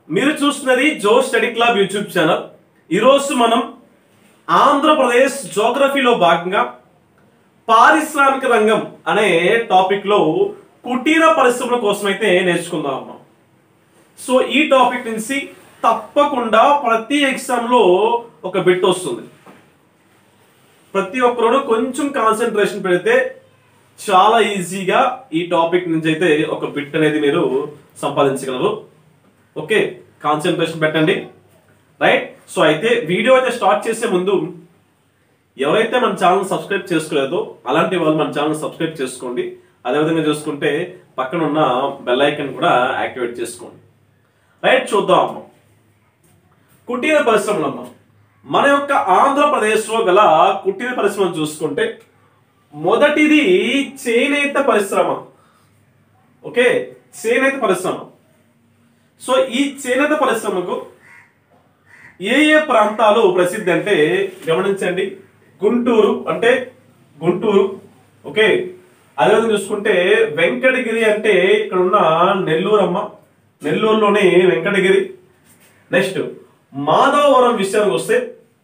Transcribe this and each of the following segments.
మీరు చూస్తున్నది Jo study club YouTube channel ఈరోజు మనం ఆంధ్రప్రదేశ్ జోగ్రఫీలో భాగంగా పారిశ్రామిక రంగం అనే టాపిక్ లో కుటీర పరిశ్రమల కోసం అయితే నేర్చుకుందాం అమ్మా సో ఈ టాపిక్ నుంచి తప్పకుండా ప్రతి ఎగ్జామ్ లో ఒక బిట్ వస్తుంది ప్రతి ఒక్కరు కొంచెం కాన్సన్ట్రేషన్ పెడితే చాలా ఈజీగా ఈ టాపిక్ నుంచి అయితే ఒక బిట్ అనేది మీరు సంపాదించగలరు ఓకే కాన్సన్ట్రేషన్ పెట్టండి రైట్ సో అయితే వీడియో అయితే స్టార్ట్ చేసే ముందు ఎవరైతే మన ఛానల్ సబ్స్క్రైబ్ చేసుకోలేదో అలాంటి వాళ్ళు మన ఛానల్ సబ్స్క్రైబ్ చేసుకోండి అదేవిధంగా చూసుకుంటే పక్కన ఉన్న బెల్ ఐకన్ కూడా యాక్టివేట్ చేసుకోండి రైట్ చూద్దాం అమ్మ కుటీర పరిశ్రమలు అమ్మ మన యొక్క ఆంధ్రప్రదేశ్లో గల కుటీర పరిశ్రమ చూసుకుంటే మొదటిది చేనేత పరిశ్రమ ఓకే చేనేత పరిశ్రమ సో ఈ చేనేత పరిశ్రమకు ఏ ఏ ప్రాంతాలు ప్రసిద్ధి అంటే గమనించండి గుంటూరు అంటే గుంటూరు ఓకే అదేవిధంగా చూసుకుంటే వెంకటగిరి అంటే ఇక్కడ ఉన్న నెల్లూరు అమ్మ నెల్లూరులోని వెంకటగిరి నెక్స్ట్ మాధవవరం విషయానికి వస్తే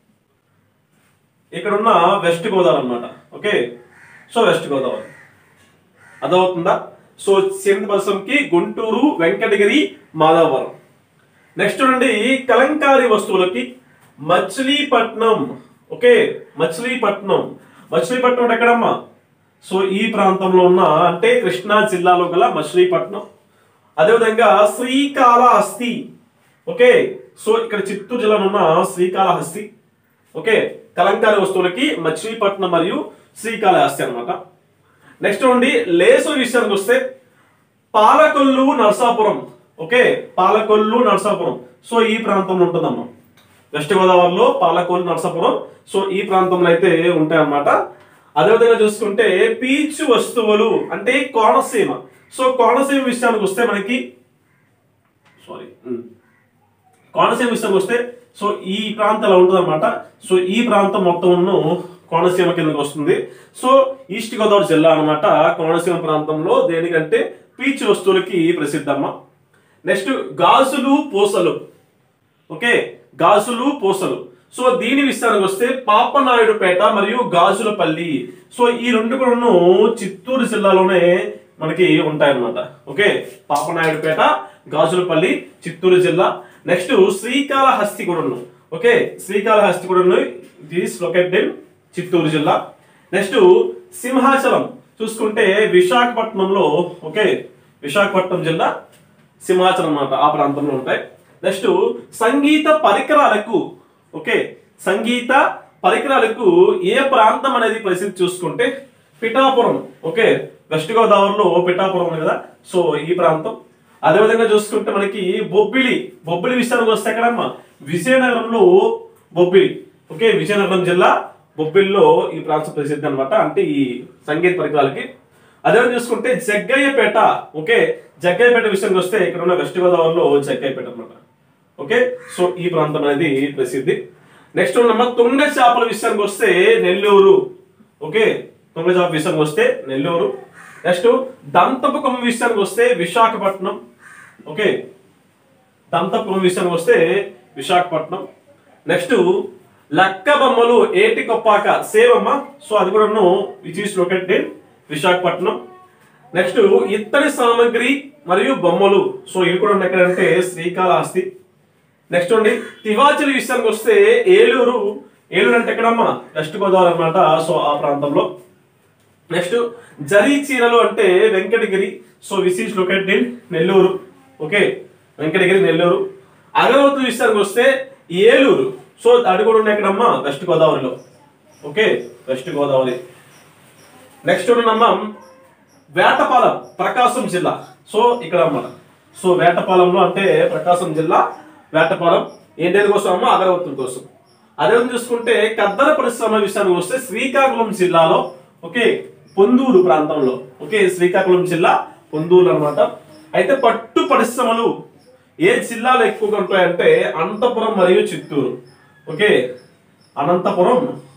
ఇక్కడ ఉన్న వెస్ట్ గోదావరి అన్నమాట ఓకే సో వెస్ట్ గోదావరి అదవుతుందా సో చేనేత పరిశ్రమకి గుంటూరు వెంకటగిరి మాధవవరం నెక్స్ట్ చూడండి కలంకారీ వస్తువులకి మచిలీపట్నం ఓకే మచిలీపట్నం మచిలీపట్నం అంటే ఎక్కడమ్మా సో ఈ ప్రాంతంలో ఉన్న అంటే కృష్ణా జిల్లాలో గల మచిలీపట్నం అదేవిధంగా శ్రీకాళహస్తి ఓకే సో ఇక్కడ చిత్తూరు జిల్లాలో ఉన్న శ్రీకాళహస్తి ఓకే కలంకారీ వస్తువులకి మచిలీపట్నం మరియు శ్రీకాళహస్తి అన్నమాట నెక్స్ట్ ఉండి లేసు విషయానికి వస్తే పాలకొల్లు నరసాపురం ఓకే పాలకొల్లు నరసాపురం సో ఈ ప్రాంతంలో ఉంటుందమ్మా వెస్ట్ గోదావరిలో పాలకొల్లు నరసాపురం సో ఈ ప్రాంతంలో అయితే ఉంటాయన్నమాట అదేవిధంగా చూసుకుంటే పీచు వస్తువులు అంటే కోనసీమ సో కోనసీమ విషయానికి వస్తే మనకి సారీ కోనసీమ విషయానికి వస్తే సో ఈ ప్రాంతాలు ఉంటుంది అనమాట సో ఈ ప్రాంతం మొత్తం కోనసీమ కిందకి వస్తుంది సో ఈస్ట్ గోదావరి జిల్లా అన్నమాట కోనసీమ ప్రాంతంలో దేనికంటే పీచు వస్తువులకి ప్రసిద్ధమ్మ నెక్స్ట్ గాజులు పూసలు ఓకే గాజులు పూసలు సో దీని విషయానికి వస్తే పాపనాయుడుపేట మరియు గాజులపల్లి సో ఈ రెండు కూడాను చిత్తూరు జిల్లాలోనే మనకి ఉంటాయన్నమాట ఓకే పాపనాయుడుపేట గాజులపల్లి చిత్తూరు జిల్లా నెక్స్ట్ శ్రీకాళహస్తి కూడాను ఓకే శ్రీకాళహస్తి కూడాను దిస్ లొకేటెడ్ ఇన్ చిత్తూరు జిల్లా నెక్స్ట్ సింహాచలం చూసుకుంటే విశాఖపట్నంలో ఓకే విశాఖపట్నం జిల్లా సింహాచలం అన్నమాట ఆ ప్రాంతంలో ఉంటాయి నెక్స్ట్ సంగీత పరికరాలకు ఓకే సంగీత పరికరాలకు ఏ ప్రాంతం అనేది ప్రసిద్ధి చూసుకుంటే పిఠాపురం ఓకే వెస్ట్ గోదావరిలో పిఠాపురం ఉంది కదా సో ఈ ప్రాంతం అదేవిధంగా చూసుకుంటే మనకి బొబ్బిలి బొబ్బిలి విషయానికి వస్తే ఎక్కడమ్మా విజయనగరంలో బొబ్బిలి ఓకే విజయనగరం జిల్లా బొబ్బిలిలో ఈ ప్రాంతం ప్రసిద్ధి అన్నమాట అంటే ఈ సంగీత పరికరాలకి అదేవిధంగా చూసుకుంటే జగ్గయ్యపేట ఓకే జగ్గయ్యపేట విషయానికి వస్తే ఇక్కడ ఉన్న వెస్ట్ గోదావరిలో జగ్గయ్యపేట అన్నమాట ఓకే సో ఈ ప్రాంతం అనేది ప్రసిద్ధి నెక్స్ట్ ఉన్న తుంగ చేపల విషయానికి వస్తే నెల్లూరు ఓకే తుంగ చేపల విషయానికి వస్తే నెల్లూరు నెక్స్ట్ దంతపు కొమ్మ విషయానికి వస్తే విశాఖపట్నం ఓకే దంతపు కొమ్మ విషయానికి వస్తే విశాఖపట్నం నెక్స్ట్ లక్క బొమ్మలు ఏటి కొప్పాక సేమ్ అమ్మ సో అది కూడా which is located Visakhapatnam next ఇత్తడి సామాగ్రి మరియు బొమ్మలు సో ఇవి కూడా ఉన్నాయి ఎక్కడంటే శ్రీకాళహస్తి నెక్స్ట్ అండి తివాచలి విషయానికి వస్తే ఏలూరు ఏలూరు అంటే ఎక్కడమ్మా వెస్ట్ గోదావరి అన్నమాట సో ఆ ప్రాంతంలో నెక్స్ట్ జరీ చీరలు అంటే Venkatagiri so which is located in Nellore okay Venkatagiri Nellore అగరవత్తుల విషయానికి వస్తే ఏలూరు సో అది కూడా ఉన్నాయి ఎక్కడమ్మా వెస్ట్ గోదావరిలో ఓకే వెస్ట్ గోదావరి నెక్స్ట్ ఉన్నమ్మా వేటపాలెం ప్రకాశం జిల్లా సో ఇక్కడ అన్నమాట సో వేటపాలెంలో అంటే ప్రకాశం జిల్లా వేటపాలెం ఏంటి కోసం అమ్మ అగరవత్తుల కోసం అదే చూసుకుంటే కద్దర పరిశ్రమ విషయానికి వస్తే శ్రీకాకుళం జిల్లాలో ఓకే పొందూరు ప్రాంతంలో ఓకే శ్రీకాకుళం జిల్లా పొందూరు అన్నమాట అయితే పట్టు పరిశ్రమలు ఏ జిల్లాలో ఎక్కువగా ఉంటాయంటే అనంతపురం మరియు చిత్తూరు ఓకే అనంతపురం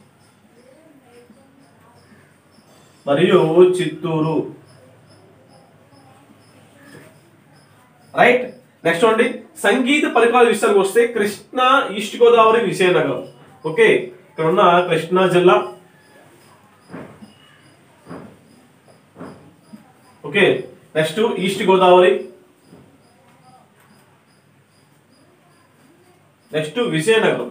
మరియు చిత్తూరు రైట్ నెక్స్ట్ చూడండి సంగీత పరికరాల విషయానికి వస్తే కృష్ణా ఈస్ట్ గోదావరి విజయనగరం ఓకే ఇక్కడ ఉన్న కృష్ణా జిల్లా okay next east Godavari next Vizianagaram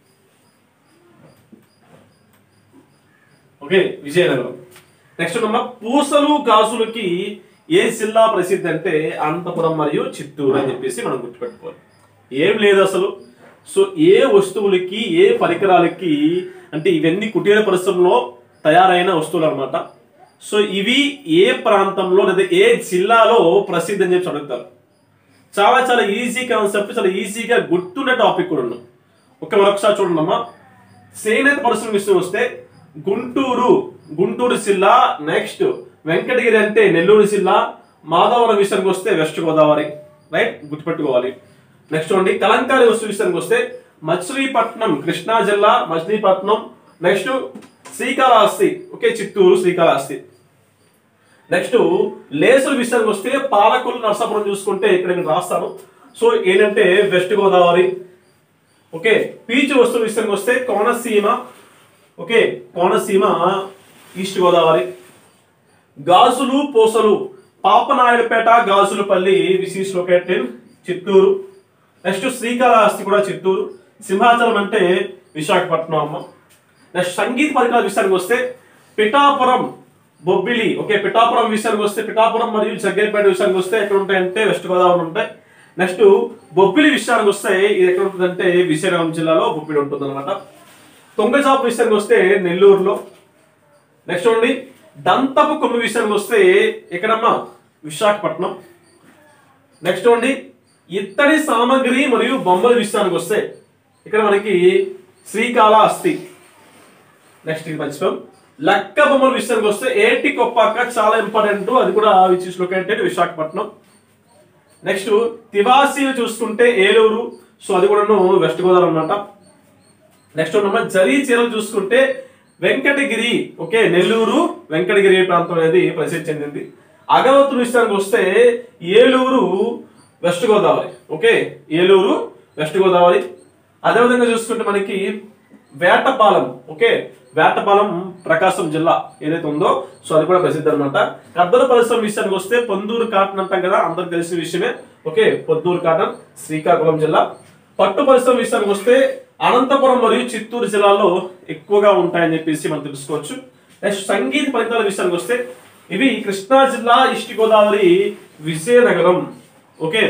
okay Vizianagaram next ఉన్న పూసలు గాజులకి ఏ జిల్లా ప్రసిద్ధి అంటే అనంతపురం మరియు చిత్తూరు అని చెప్పేసి మనం గుర్తుపెట్టుకోవాలి ఏం లేదు అసలు సో ఏ వస్తువులకి ఏ పరికరాలకి అంటే ఇవన్నీ కుటీర పరిశ్రమలో తయారైన వస్తువులు అనమాట సో ఇవి ఏ ప్రాంతంలో లేదా ఏ జిల్లాలో ప్రసిద్ధి అని చెప్పి అడుగుతారు చాలా చాలా ఈజీ కాన్సెప్ట్ చాలా ఈజీగా గుర్తుండే టాపిక్ కూడా ఉన్నాం ఒక మరొకసారి చూడండి అమ్మా చేనేత పరిశ్రమ విషయం వస్తే గుంటూరు గుంటూరు జిల్లా నెక్స్ట్ వెంకటగిరి అంటే నెల్లూరు జిల్లా మాధవరం విషయానికి వస్తే వెస్ట్ గోదావరి రైట్ గుర్తుపెట్టుకోవాలి నెక్స్ట్ చూడండి కలంకారీ వస్తువు విషయానికి వస్తే మచిలీపట్నం కృష్ణా జిల్లా Machilipatnam next Srikalahasti okay Chittoor Srikalahasti next లేసుల విషయానికి వస్తే పాలకొల్లు నరసాపురం చూసుకుంటే ఇక్కడ నేను రాస్తాను సో ఏంటంటే వెస్ట్ గోదావరి ఓకే పీచు వస్తువుల విషయానికి వస్తే కోనసీమ ఓకే కోనసీమ ఈస్ట్ గోదావరి గాజులు పూసలు Papanaidupeta Gajulapalli which is located Chittoor next Srikalahasti కూడా చిత్తూరు సింహాచలం అంటే విశాఖపట్నం అమ్మ నెక్స్ట్ సంగీత పరికరాల విషయానికి వస్తే పిఠాపురం బొబ్బిలి ఓకే పిఠాపురం విషయానికి వస్తే పిఠాపురం మరియు జగ్గైపేట విషయానికి వస్తే ఎక్కడ ఉంటాయంటే వెస్ట్ గోదావరి ఉంటాయి నెక్స్ట్ బొబ్బిలి విషయానికి వస్తే ఇది ఎక్కడ ఉంటుందంటే విజయనగరం జిల్లాలో బొబ్బిలి ఉంటుంది అనమాట తొంగజాపు విషయానికి వస్తే నెల్లూరులో నెక్స్ట్ చూడండి దంతపు కొమ్మి విషయానికి వస్తే ఎక్కడమ్మా విశాఖపట్నం నెక్స్ట్ చూడండి ఇత్తడి సామాగ్రి మరియు బొమ్మల విషయానికి వస్తే ఇక్కడ మనకి శ్రీకాళహస్తి నెక్స్ట్ ఇది మర్చిపోయాం లక్క బొమ్మల విషయానికి వస్తే ఏటి కొప్పాక చాలా ఇంపార్టెంట్ అది కూడా which is located Visakhapatnam next తివాసీలు చూసుకుంటే ఏలూరు సో అది కూడాను వెస్ట్ గోదావరి అనమాట నెక్స్ట్ ఉన్నమాట జరీ చీరలు చూసుకుంటే వెంకటగిరి ఓకే నెల్లూరు వెంకటగిరి ప్రాంతం అనేది ప్రసిద్ధి చెందింది అగరవత్తుల విషయానికి వస్తే Eluru west Godavari okay Eluru west Godavari అదేవిధంగా చూసుకుంటే మనకి వేటపాలెం ఓకే వేటపాలెం ప్రకాశం జిల్లా ఏదైతే ఉందో సో అది కూడా ప్రసిద్ధి అనమాట కద్దల పరిశ్రమ విషయానికి వస్తే పొందూరు కాటన్ అంటాం కదా అందరికి తెలిసిన విషయమే ఓకే పొందూరు కాటన్ శ్రీకాకుళం జిల్లా పట్టు పరిశ్రమ విషయానికి వస్తే అనంతపురం మరియు చిత్తూరు జిల్లాలో ఎక్కువగా ఉంటాయని చెప్పేసి మనం తెలుసుకోవచ్చు నెక్స్ట్ సంగీత ఫలితాల విషయానికి వస్తే ఇవి కృష్ణా జిల్లా ఈస్ట్ గోదావరి విజయనగరం ఓకే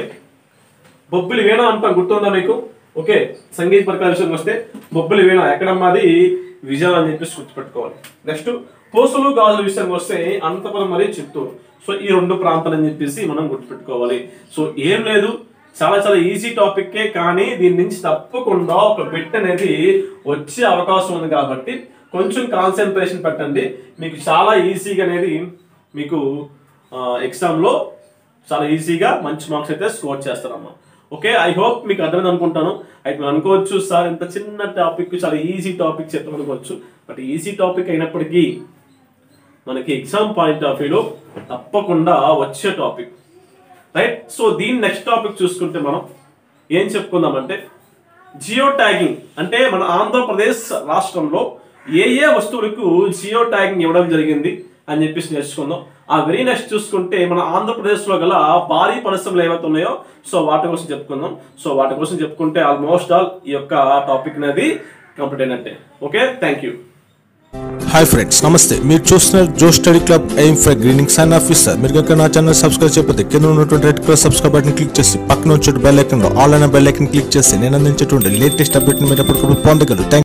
బొబ్బిలి వీణ అంటాం గుర్తుందా మీకు ఓకే సంగీత పరికరాల విషయానికి వస్తే బొబ్బిలి వీణ ఎక్కడమ్మాది విజయం అని చెప్పేసి గుర్తుపెట్టుకోవాలి నెక్స్ట్ పోసులు గాజుల విషయానికి వస్తే అనంతపురం మరియు చిత్తూరు సో ఈ రెండు ప్రాంతాలు అని చెప్పేసి మనం గుర్తుపెట్టుకోవాలి సో ఏం లేదు చాలా చాలా ఈజీ టాపిక్కే కానీ దీని నుంచి తప్పకుండా ఒక బిట్ అనేది వచ్చే అవకాశం ఉంది కాబట్టి కొంచెం కాన్సన్ట్రేషన్ పెట్టండి మీకు చాలా ఈజీగా అనేది మీకు ఎగ్జామ్లో చాలా ఈజీగా మంచి మార్క్స్ అయితే స్కోర్ చేస్తారమ్మా ఓకే ఐ హోప్ మీకు అర్థమైంది అనుకుంటాను అయితే మీరు అనుకోవచ్చు సార్ ఇంత చిన్న టాపిక్ చాలా ఈజీ టాపిక్ చెప్తాం అనుకోవచ్చు బట్ ఈజీ టాపిక్ అయినప్పటికీ మనకి ఎగ్జామ్ పాయింట్ ఆఫ్ వ్యూలో తప్పకుండా వచ్చే టాపిక్ రైట్ సో దీని నెక్స్ట్ టాపిక్ చూసుకుంటే మనం ఏం చెప్పుకుందామంటే జియో ట్యాగింగ్ అంటే మన ఆంధ్రప్రదేశ్ రాష్ట్రంలో ఏ ఏ వస్తువులకు జియో ట్యాగింగ్ ఇవ్వడం జరిగింది అని చెప్పేసి నేర్చుకుందాం ఆ వెరీ నెక్స్ట్ చూసుకుంటే మన ఆంధ్రప్రదేశ్లో గల భారీ పరిశ్రమలు ఏవైతే ఉన్నాయో సో వాటి కోసం చెప్పుకుందాం సో వాటి కోసం చెప్పుకుంటే ఆల్మోస్ట్ ఆల్ ఈ యొక్క టాపిక్ అనేది కంప్లీట్ అయినట్టే okay thank you hi friends namaste మీరు చూస్తున్నారు Jo study club aim for greening sign officer మీరు కనుక నా ఛానల్ సబ్స్క్రైబ్ చేయకపోతే కింద ఉన్నటువంటి red colour subscribe button click చేసి పక్కన వచ్చే బెల్ ఐకన్ ఆల్ అయిన బెల్ ఐకన్ క్లిక్ చేసి నేను అందించేటువంటి లేటెస్ట్ అప్డేట్ మీరు ఎప్పటికప్పుడు పొందగలరు Thank